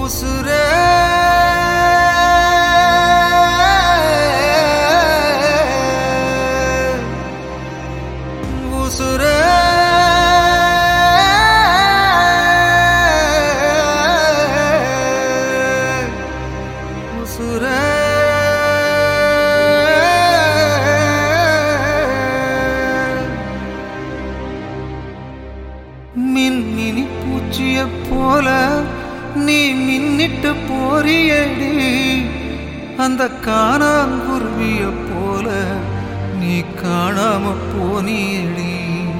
உசுரே உசுரே உசுரே மின்மினி பூச்சிய போல நீ மின்னிட்டு போறியடி அந்த காணாங்குருவிய போல நீ காணாம போனியடி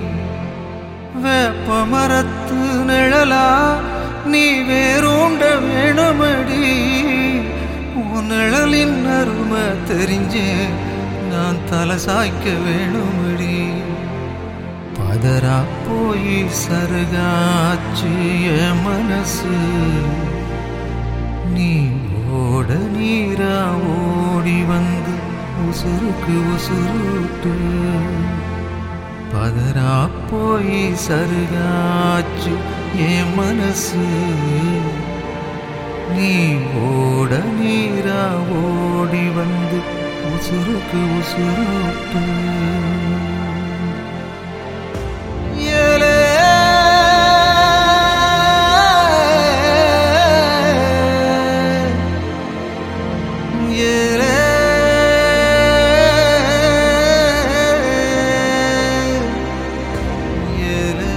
வேப்ப மரத்து நிழலா நீ வேரோண்ட வேணுமடி உன் நிழலின் அருமை தெரிஞ்சே நான் தலை சாய்க்க வேணுமடி பதறா போய் சருகாச்சு என் மனசு நீ ஓட நீரா ஓடி வந்து உசுருக்கு உசுருட்டு பதறா போய் சருகாச்சு என் மனசு நீ ஓட நீரா ஓடி வந்து உசுருக்கு உசுருட்டு ஏலே ஏலே ஏலே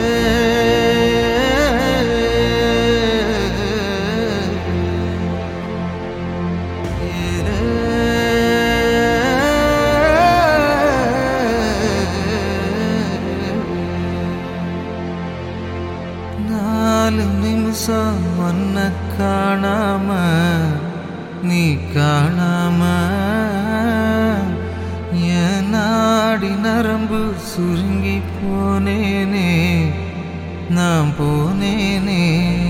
நாலு நிமிஷம் மன்ன காணாம நீ காணாம என் நாடி நரம்பு சுருங்கி போனேனே நான் போனேனே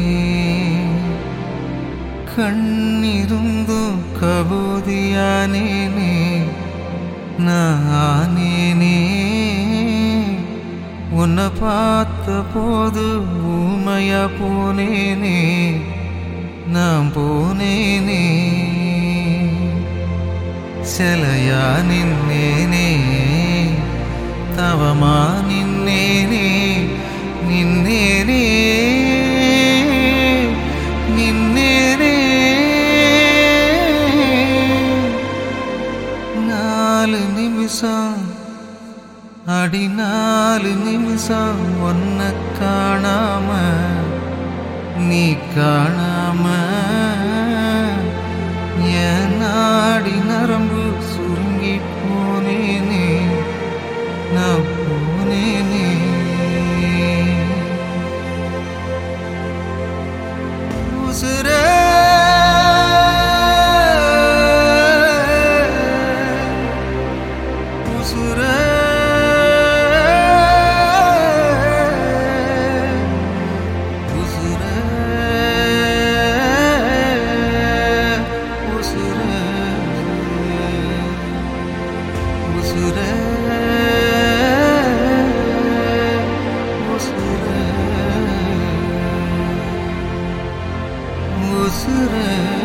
கண்ணிருந்தும் கபூதியானேனே நான் ஆனேனே உன்னை பார்த்த போது ஊமையா போனேனே நான் போனேனே சிலையா நின்னேனே தவமா நின்னேனே நின்னேனே நின்னேனே நாலு நிமிஷம் அடி நாலு நிமிஷம் ஒன்ன காணாம நீ காணாம என் நாடி நரம்பு சுருங்கி போனேனே நான் போனேனே உசுரே உசுரே உசுரே உசுரே உசுரே உசுரே உசுரே